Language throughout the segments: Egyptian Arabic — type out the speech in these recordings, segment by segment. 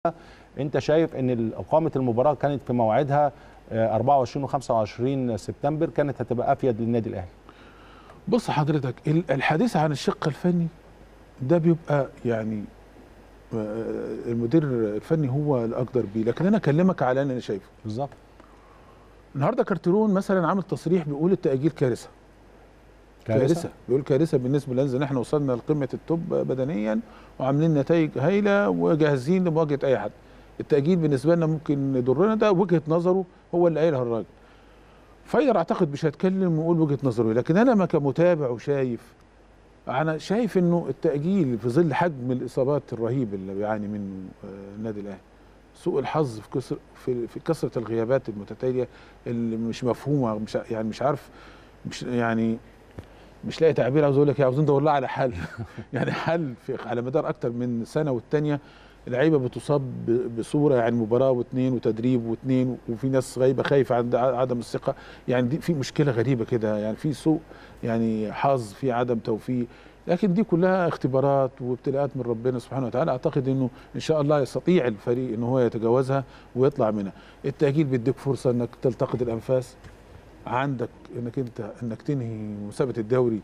انت شايف ان اقامه المباراه كانت في موعدها آه، 24 و25 سبتمبر كانت هتبقى افيد للنادي الاهلي بص حضرتك ال- الحديث عن الشق الفني ده بيبقى يعني آه، المدير الفني هو الاقدر بيه لكن انا اكلمك على اللي انا شايفه بالظبط النهارده كارتيرون مثلا عامل تصريح بيقول التاجيل كارثه كارثه بيقول كارثه بالنسبه لنا ان احنا وصلنا لقمه التوب بدنيا وعاملين نتائج هايله وجاهزين لمواجهه اي حد التاجيل بالنسبه لنا ممكن يضرنا ده وجهه نظره هو اللي قايلها الراجل فايلر اعتقد مش هيتكلم ويقول وجهه نظره إيه، لكن انا ما كمتابع وشايف انا شايف انه التاجيل في ظل حجم الاصابات الرهيب اللي بيعاني منه آه، النادي الاهلي سوء الحظ في كسر في, في كثره الغيابات المتتاليه اللي مش مفهومه مش ع- يعني مش عارف مش يعني مش لاقي تعبير عاوز اقول لك إيه، عاوزين ندور لها على حل يعني حل في على مدار اكتر من سنه والتانيه اللعيبه بتصاب ب- بصوره يعني مباراه واثنين وتدريب واثنين وفي ناس غايبه خايفه عند ع- عدم الثقه يعني دي في مشكله غريبه كده يعني في سوء يعني حظ في عدم توفيق لكن دي كلها اختبارات وابتلاءات من ربنا سبحانه وتعالى اعتقد انه ان شاء الله يستطيع الفريق ان هو يتجاوزها ويطلع منها التاجيل بيديك فرصه انك تلتقط الانفاس عندك انك انت انك تنهي مسابقه الدوري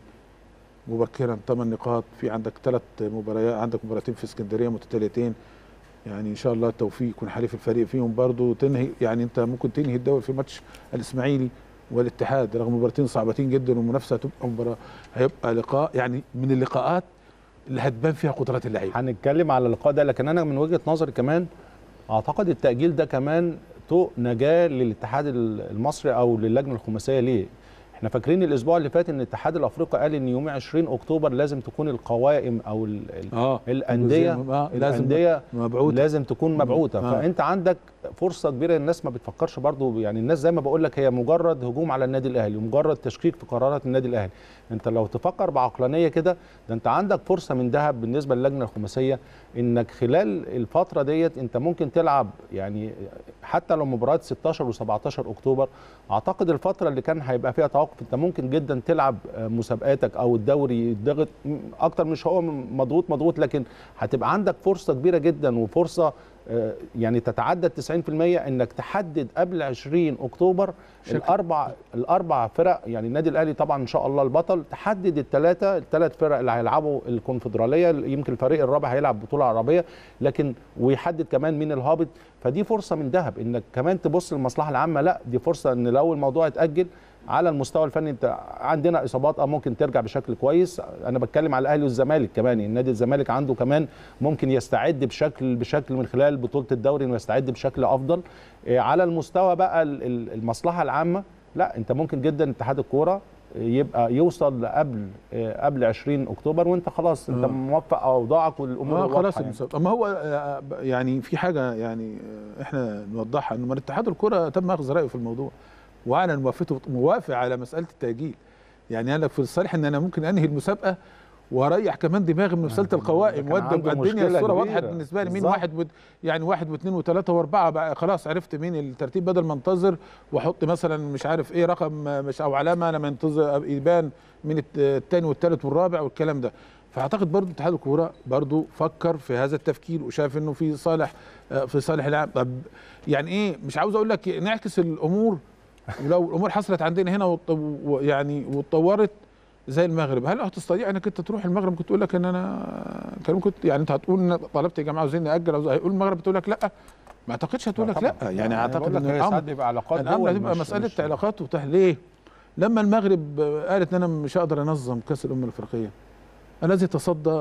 مبكرا ثمان نقاط في عندك ثلاث مباريات عندك مباراتين في اسكندريه متتاليتين يعني ان شاء الله التوفيق يكون حليف الفريق فيهم برضو تنهي يعني انت ممكن تنهي الدوري في ماتش الاسماعيلي والاتحاد رغم مباراتين صعبتين جدا والمنافسه هتبقى مباراه هيبقى لقاء يعني من اللقاءات اللي هتبان فيها قدرات اللعيبه هنتكلم على اللقاء ده لكن انا من وجهه نظري كمان اعتقد التاجيل ده كمان طوق نجاه للاتحاد المصري او للجنه الخماسيه ليه احنا فاكرين الاسبوع اللي فات ان الاتحاد الافريقي قال ان يوم 20 اكتوبر لازم تكون القوائم او ال- ال- اه الانديه آه لازم الانديه مبعوث لازم تكون مبعوثه آه. فانت عندك فرصه كبيره الناس ما بتفكرش برضو يعني الناس زي ما بقول لك هي مجرد هجوم على النادي الاهلي ومجرد تشكيك في قرارات النادي الاهلي انت لو تفكر بعقلانيه كده ده انت عندك فرصه من ذهب بالنسبه للجنه الخماسيه انك خلال الفتره ديت انت ممكن تلعب يعني حتى لو مباراه 16 و17 اكتوبر اعتقد الفتره اللي كان هيبقى فيها توقف انت ممكن جدا تلعب آه، مسابقاتك او الدوري يتضغط م- اكتر مش هو مضغوط مضغوط لكن هتبقى عندك فرصه كبيره جدا وفرصه آه، يعني تتعدى 90% انك تحدد قبل 20 اكتوبر شكل. الاربع الاربع فرق يعني النادي الاهلي طبعا ان شاء الله البطل تحدد الثلاثه الثلاث فرق اللي هيلعبوا الكونفدراليه يمكن الفريق الرابع هيلعب بطوله عربيه لكن ويحدد كمان مين الهابط فدي فرصه من ذهب انك كمان تبص للمصلحه العامه لا دي فرصه ان لو الموضوع اتاجل على المستوى الفني انت عندنا اصابات اه ممكن ترجع بشكل كويس انا بتكلم على الاهلي والزمالك كمان يعني نادي الزمالك عنده كمان ممكن يستعد بشكل بشكل من خلال بطوله الدوري انه يستعد بشكل افضل إيه، على المستوى بقى ال- ال- المصلحه العامه لا انت ممكن جدا اتحاد الكوره يبقى يوصل قبل آه، قبل 20 اكتوبر وانت خلاص انت آه. موفق اوضاعك والامور اه واضحة خلاص يعني. المسابقة. اما هو آه، يعني في حاجه يعني آه، احنا نوضحها انه من اتحاد الكره تم اخذ رايه في الموضوع واعلن موافقته موافق على مساله التاجيل يعني قال لك في الصالح ان انا ممكن انهي المسابقه واريح كمان دماغي من مساله القوائم كان وادي عنده الدنيا مشكلة الصوره وضحت كبيرة. بالنسبه لي مين بالظبط. واحد ود يعني واحد واثنين وثلاثه واربعه بقى خلاص عرفت مين الترتيب بدل ما انتظر واحط مثلا مش عارف ايه رقم آه، مش او علامه لما ينتظر يبان من الت- الثاني والثالث والرابع والكلام ده فاعتقد برضو اتحاد الكوره برضو فكر في هذا التفكير وشاف انه في صالح آه، في صالح اللاعب طب يعني ايه مش عاوز اقول لك نعكس الامور ولو الامور حصلت عندنا هنا وط- ويعني واتطورت زي المغرب هل هتستطيع انك انت تروح المغرب ممكن تقول لك ان انا كان ممكن يعني انت هتقول إن طلبت يا جماعه عاوزين ناجل عاوز- هيقول المغرب تقول لك لا ما اعتقدش هتقول لك لا طبعاً. يعني أنا اعتقد بقول لك ان هي ساعات الامر بيبقى علاقات الامر دول هتبقى مش- مساله مش- علاقات وتح ليه لما المغرب قالت ان انا مش هقدر انظم كاس الامم الافريقيه الذي تصدى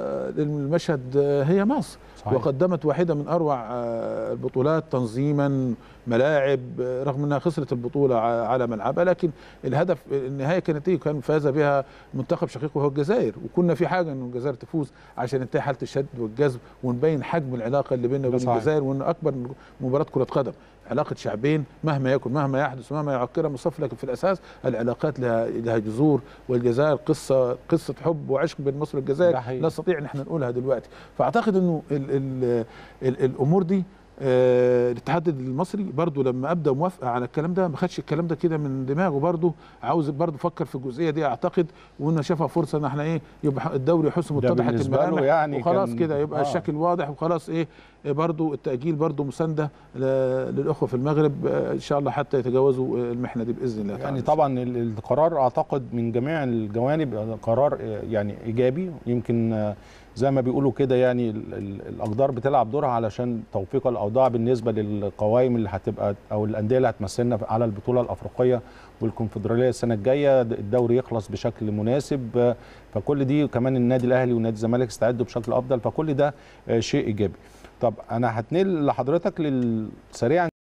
للمشهد هي مصر صحيح. وقدمت واحده من اروع آه، البطولات تنظيما ملاعب آه، رغم انها خسرت البطوله ع- على ملعبها لكن الهدف النهايه كانت ايه كان فاز بها منتخب شقيق وهو الجزائر وكنا في حاجه ان الجزائر تفوز عشان تنتهي حاله الشد والجذب ونبين حجم العلاقه اللي بيننا ده وبين صحيح. الجزائر وان اكبر مباراه كره قدم علاقه شعبين مهما يكن مهما يحدث ومهما يعكرها مصطفى لكن في الاساس العلاقات لها لها جذور والجزائر قصه قصه حب وعشق بين مصر والجزائر ده حقيقي. لا نستطيع ان احنا نقولها دلوقتي فاعتقد انه ال ال ال الامور دي آه، الاتحاد المصري برضو لما ابدا موافقه على الكلام ده ما خدش الكلام ده كده من دماغه برضو عاوز برضو فكر في الجزئيه دي اعتقد وانه شافها فرصه ان احنا ايه يبقى الدوري حسن ده واتضحت بالنسبة له الملامح يعني وخلاص كان- كده يبقى آه. الشكل واضح وخلاص ايه برضو التاجيل برضو مسانده ل- للاخوه في المغرب آه، ان شاء الله حتى يتجاوزوا آه، المحنه دي باذن الله تعالى يعني طبعا ال- القرار اعتقد من جميع الجوانب قرار آه، يعني ايجابي يمكن آه، زي ما بيقولوا كده يعني ال- ال- الاقدار بتلعب دورها علشان توفيق الاوضاع بالنسبه للقوائم اللي هتبقى او الانديه اللي هتمثلنا على البطوله الافريقيه والكونفدراليه السنه الجايه الدوري يخلص بشكل مناسب آه، فكل دي كمان النادي الاهلي ونادي الزمالك استعدوا بشكل افضل فكل ده آه، شيء ايجابي طب انا هتنقل لحضرتك لل- سريعا